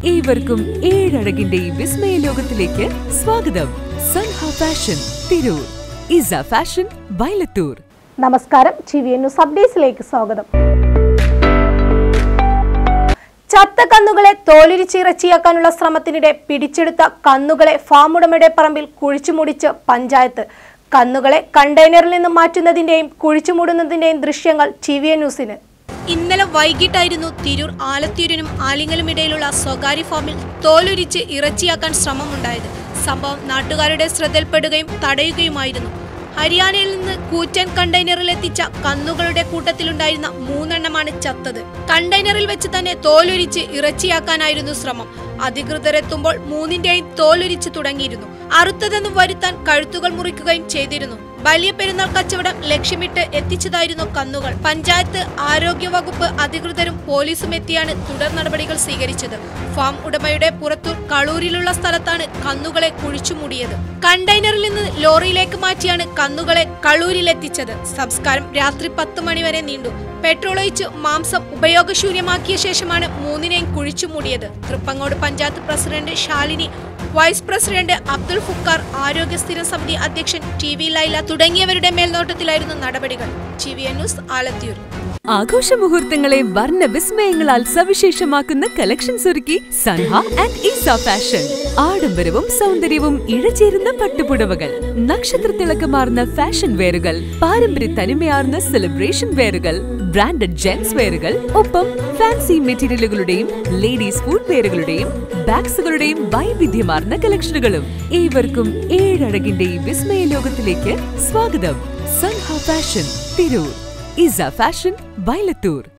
ഏവർക്കും ഏഴഴകിന്റെ ഈ വിസ്മയ ലോകത്തിലേക്ക് സ്വാഗതം സൻഹ ഫാഷൻ തിരൂർ ഇസ ഫാഷൻ വയലത്തൂർ നമസ്കാരം ടി വി ന്യൂസ് അപ്ഡേറ്റ്സിലേക്ക് സ്വാഗതം ചത്ത കന്നുകളെ തോലുരിച്ച് ഇറച്ചിയാക്കാനുള്ള ശ്രമത്തിനിടെ പിടിച്ചെടുത്ത കന്നുകളെ ഫാം ഉടമയുടെ പറമ്പിൽ കുഴിച്ചുമുടിച്ച് പഞ്ചായത്ത് കന്നുകളെ കണ്ടെയ്നറിൽ നിന്ന് മാറ്റുന്നതിന്റെയും കുഴിച്ചുമൂടുന്നതിന്റെയും ദൃശ്യങ്ങൾ ടി വി ന്യൂസിന് ഇന്നലെ വൈകിട്ടായിരുന്നു തിരൂർ ആലത്തൂരിനും ആലിങ്ങലും ഇടയിലുള്ള സ്വകാര്യ ഫാമിൽ തോലുരിച്ച് ഇറച്ചിയാക്കാൻ ശ്രമമുണ്ടായത് സംഭവം നാട്ടുകാരുടെ ശ്രദ്ധയിൽപ്പെടുകയും തടയുകയുമായിരുന്നു ഹരിയാനയിൽ നിന്ന് കൂറ്റൻ കണ്ടെയ്നറിൽ എത്തിച്ച കന്നുകളുടെ കൂട്ടത്തിലുണ്ടായിരുന്ന മൂന്നെണ്ണമാണ് ചത്തത് കണ്ടെയ്നറിൽ വെച്ച് തന്നെ തോലുരിച്ച് ഇറച്ചിയാക്കാനായിരുന്നു ശ്രമം അധികൃതരെത്തുമ്പോൾ മൂന്നിന്റെയും തോലുരിച്ച് തുടങ്ങിയിരുന്നു അറുത്തതെന്ന് വരുത്താൻ കഴുത്തുകൾ മുറിക്കുകയും ചെയ്തിരുന്നു വലിയ പെരുന്നാൾ കച്ചവടം ലക്ഷ്യമിട്ട് എത്തിച്ചതായിരുന്നു കന്നുകൾ പഞ്ചായത്ത് ആരോഗ്യ വകുപ്പ് അധികൃതരും പോലീസും എത്തിയാണ് തുടർ നടപടികൾ സ്വീകരിച്ചത് ഫാം ഉടമയുടെ പുറത്തൂർ കളൂരിലുള്ള സ്ഥലത്താണ് കന്നുകളെ കുഴിച്ചുമൂടിയത് കണ്ടെയ്നറിൽ നിന്ന് ലോറിയിലേക്ക് മാറ്റിയാണ് കന്നുകളെ കളൂരിലെത്തിച്ചത് സംസ്കാരം രാത്രി പത്ത് മണിവരെ നീണ്ടു പെട്രോൾ ഒഴിച്ച് മാംസം ഉപയോഗശൂന്യമാക്കിയ ശേഷമാണ് മൂന്നിനെയും കുഴിച്ചുമൂടിയത് Thrippangode panchayat president Shalini vice president Abdul Fukkar ആരോഗ്യ സ്ഥിരം സമിതി അധ്യക്ഷൻ ടി വി ലൈല തുടങ്ങിയവരുടെ മേൽനോട്ടത്തിലായിരുന്നു നടപടികൾ T V N news Alathiyur ആഘോഷ മുഹൂർത്തങ്ങളെ വർണ്ണ വിസ്മയങ്ങളാൽ സവിശേഷമാക്കുന്ന കളക്ഷൻസ് ഒരുക്കി സൻഹ ആൻഡ് ഈസ ഫാഷൻ ആഡംബരവും സൗന്ദര്യവും ഇഴചേരുന്ന പട്ടുപുടവകൾ നക്ഷത്ര തിളക്കമാർന്ന ഫാഷൻ വെയറുകൾ പാരമ്പര്യ തനിമയാർന്ന സെലിബ്രേഷൻ വെയറുകൾ ബ്രാൻഡഡ് ജെൻസ് വെയറുകൾ ഒപ്പം ഫാൻസി മെറ്റീരിയലുകളുടെയും ലേഡീസ് ഫുഡ് വെയറുകളുടെയും ബാഗ്സുകളുടെയും വൈവിധ്യമാർന്ന കളക്ഷനുകളും ഏവർക്കും ഏഴഴകിന്റെ ഈ വിസ്മയ ലോകത്തിലേക്ക് സ്വാഗതം സൻഹ ഫാഷൻ തിരൂർ ഇസ ഫാഷൻ വയലത്തൂർ